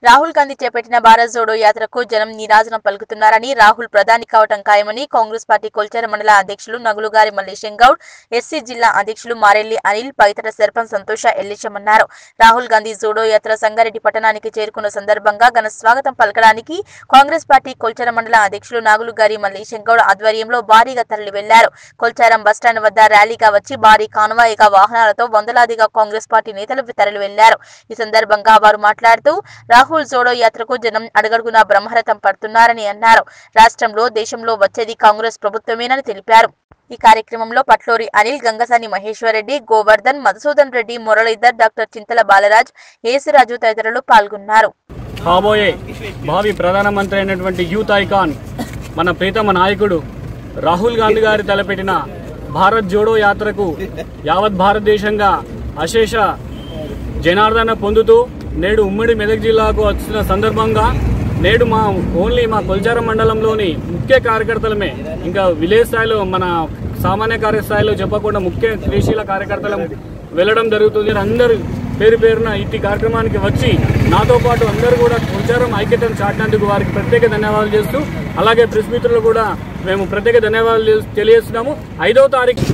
రాహుల్ గాంధీ చేపట్టిన భారత్ జోడో యాత్రకు జనం నీరాజనం పలుకుతున్నారని రాహుల్ ప్రధాని కావటం ఖాయమని కాంగ్రెస్ పార్టీ కొల్చార మండల అధ్యక్షులు నగులుగారి మల్లేశం గౌడ్ ఎస్సీ జిల్లా అధ్యక్షులు మారెల్లి అనిల్ పైతర సర్పంచ్ సంతోష ఎల్లిచమన్నారు రాహుల్ గాంధీ జోడో యాత్ర సంగారెడ్డి పట్టణానికి చేరుకున్న సందర్భంగా ఘన స్వాగతం పలకడానికి కాంగ్రెస్ పార్టీ కొల్చార మండల అధ్యక్షులు నాగులుగారి మల్లేశం గౌడ్ ఆధ్వర్యంలో భారీగా తరలి వెళ్లారు కొల్చారం బస్టాండ్ వద్ద ర్యాలీగా వచ్చి భారీ కాన్వాయిగా వాహనాలతో వందలాదిగా కాంగ్రెస్ పార్టీ నేతలు తరలి వెళ్లారు ఈ సందర్భంగా వారు మాట్లాడుతూ రాహుల్ జోడో యాత్రకు జనం అడుగడుగునా బ్రహ్మరథం పడుతున్నారని అన్నారు రాష్ట్రంలో దేశంలో వచ్చేది కాంగ్రెస్ ప్రభుత్వమేనని తెలిపారు ఈ కార్యక్రమంలో పట్లూరి అనిల్ గంగసాని మహేశ్వరరెడ్డి గోవర్ధన్ మధుసూదన్ రెడ్డి మురళీధర్ డాక్టర్ చింతల బాలరాజ్ యేసురాజు తదితరులు పాల్గొన్నారు కాబోయే భావి ప్రధానమంత్రి అయినటువంటి యూత్ ఐకాన్ మన ప్రీతమ నాయకుడు రాహుల్ గాంధీ గారి తలపెట్టిన భారత్ జోడో యాత్రకు యావత్ భారతదేశంగా అశేష జనార్దన పొందుతూ నేడు ఉమ్మడి మెదక్ జిల్లాకు వచ్చిన సందర్భంగా నేడు మా ఓన్లీ మా కొల్చారం మండలంలోని ముఖ్య కార్యకర్తలమే ఇంకా విలేజ్ స్థాయిలో మన సామాన్య కార్యస్థాయిలో చెప్పకుండా ముఖ్య క్రియాశీల కార్యకర్తలం వెళ్ళడం జరుగుతుంది అందరూ పేరు పేరున ఇట్టి కార్యక్రమానికి వచ్చి నాతో పాటు అందరూ కూడా కొల్చారం ఐక్యతను చాటినందుకు వారికి ప్రత్యేక ధన్యవాదాలు చేస్తూ అలాగే ప్రెస్ మిత్రులు కూడా మేము ప్రత్యేక ధన్యవాదాలు చేస్- తెలియజేస్తున్నాము ఐదవ తారీఖు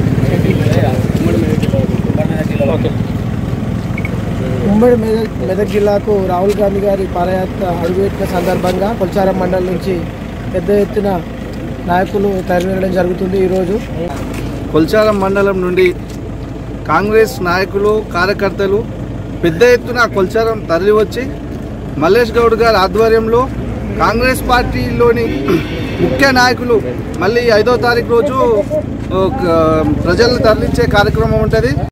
ఉమ్మడి మెదక్ మెదక్ జిల్లాకు రాహుల్ గాంధీ గారి పాదయాత్ర అడుగుపెట్టిన సందర్భంగా కొల్చారం మండలం నుంచి పెద్ద ఎత్తున నాయకులు తరలివెళ్ళడం జరుగుతుంది ఈరోజు కొల్చారం మండలం నుండి కాంగ్రెస్ నాయకులు కార్యకర్తలు పెద్ద ఎత్తున కొల్చారం తరలివచ్చి మల్లేష్ గౌడ్ గారి ఆధ్వర్యంలో కాంగ్రెస్ పార్టీలోని ముఖ్య నాయకులు మళ్ళీ ఐదో తారీఖు రోజు ఒక ప్రజలను తరలించే కార్యక్రమం ఉంటుంది